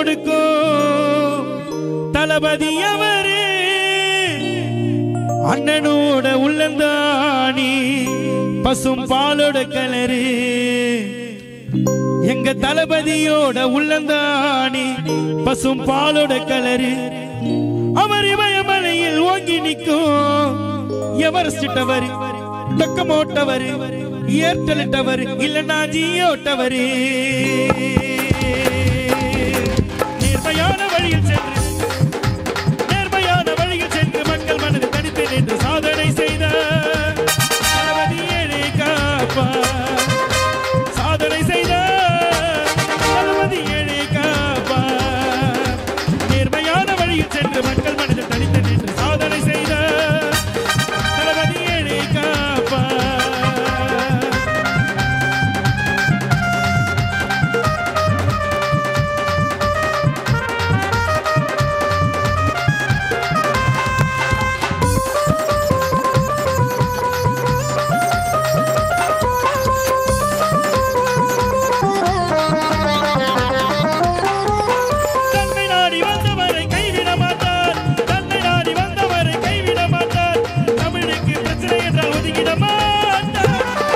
கொடுக்கும் தளபதி அவரே அண்ணனோட உள்ளந்தானி பசும் பாலோட கலரு எங்க தளபதியோட உள்ளந்தானி பசும் பாலோட கலரு அவர் இமயமலையில் ஓங்கி நிற்கும் Everest tower Docomo tower Airtel tower இல்லனா ஜியோ டவர் நேர்மையான வழியில் சென்று நேர்மையான வழியில் சென்று மக்கள் மனதில் தனித்து நின்று சாதனை செய்த தளபதி ஏழை காப்பா சாதனை செய்த தளபதி ஏழை காப்பா நேர்மையான வழியில் சென்று மக்கள் மனதில் தனித்து நின்று சாதனை செய்த தளபதி ஏழை காப்பா தன்னை நாடி வந்தவரை கைவிட மாட்டார் தன்னை நாடி வந்தவரை கைவிட மாட்டார் தமிழுக்கு பிரச்சனை என்றால் ஒதுக்கிட மாட்டார்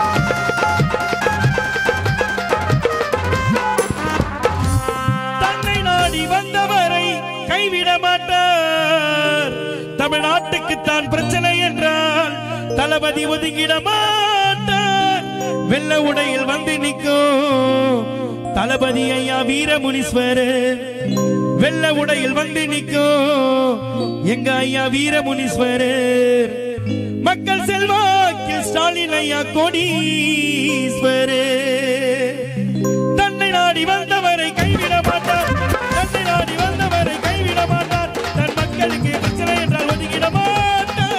தன்னை நாடி வந்தவரை கைவிட மாட்டார் தமிழ்நாட்டுக்கு தான் பிரச்சனை என்றால் தளபதி ஒதுங்கிட மாட்டார் வெள்ள உடையில் வந்து நிற்கும் தளபதி ஐயா வீரமுனீஸ்வரர் வெள்ள உடையில் வந்து நிற்கும் எங்க ஐயா வீரமுனீஸ்வரர் மக்கள் செல்வாக்கில் ஸ்டாலின் ஐயா கோடீஸ்வரர் தன்னை நாடி வந்தவரை கைவிட மாட்டார் தன்னை நாடி வந்தவரை கைவிட மாட்டார் தன் மக்களுக்கு பிரச்சனை என்றால் ஒதுக்கிட மாட்டார்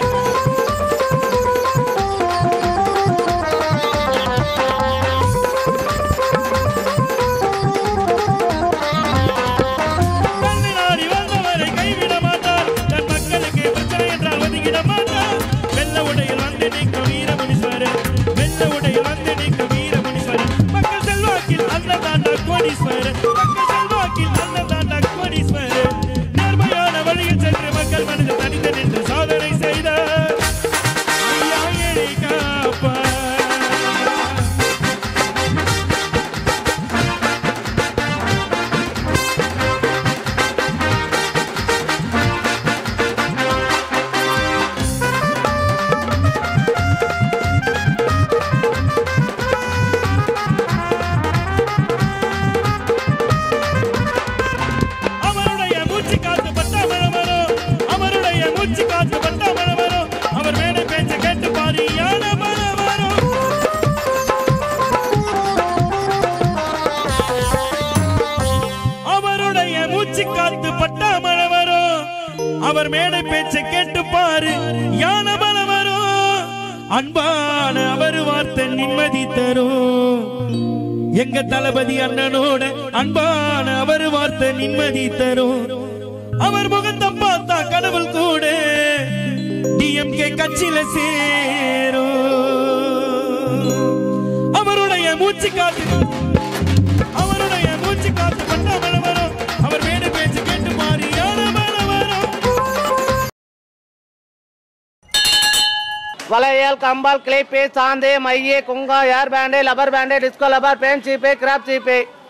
தன்னை நாடி வந்தவரை கைவிட மாட்டார் தன் மக்களுக்கு பிரச்சனை என்றால் ஒதுக்கிட மாட்டார் வெள்ள உடையில் வந்து நிற்கும் வீரமுனீஸ்வரர் வெள்ள உடையில் வந்து நிற்கும் வீரமுனீஸ்வரர் மக்கள் செல்வாக்கில் அண்ணன் தாண்டா கோடீஸ்வரர் மக்கள் செல்வாக்கில் அண்ணன் தாண்டா கோடீஸ்வரர் நேர்மையான வழியில் சென்று மக்கள் மனதில் தனித்து நின்று சாதனை செய்த ஐயா ஏழை காப்பா அவருடைய மூச்சு காத்து பட்டா மழை வரும் அவருடைய மூச்சு காத்து பட்டா மழை வரும் அவர் மேடை பேச்ச கேட்டு பாரு யான மழை வரும் அவருடைய மூச்சு காத்து பட்டா மழை வரும் அவர் மேடை பேச்ச கேட்டு பாரு யான மழை வரும் அன்பான அவர் வார்த்தை நிம்மதி தரும் எங்க தளபதி அண்ணனோட அன்பான அவர் வார்த்தை நிம்மதி தரும் அவர் முகத்தை பார்த்தா கடவுள் கூட டிஎம்கே கட்சியில சேரும் அவருடைய மூச்சு காத்து அவருடைய மூச்சு காத்து பட்டா மழை வரும் அவர் மேடு பேச்சு கேட்டு மாறி யார மழை வரும் வளையல் கம்பால் கிளிப்பு சாந்து மைய குங்கா air band rubber band disco rubber பேன் சீப்பு கிராப் சீப்பு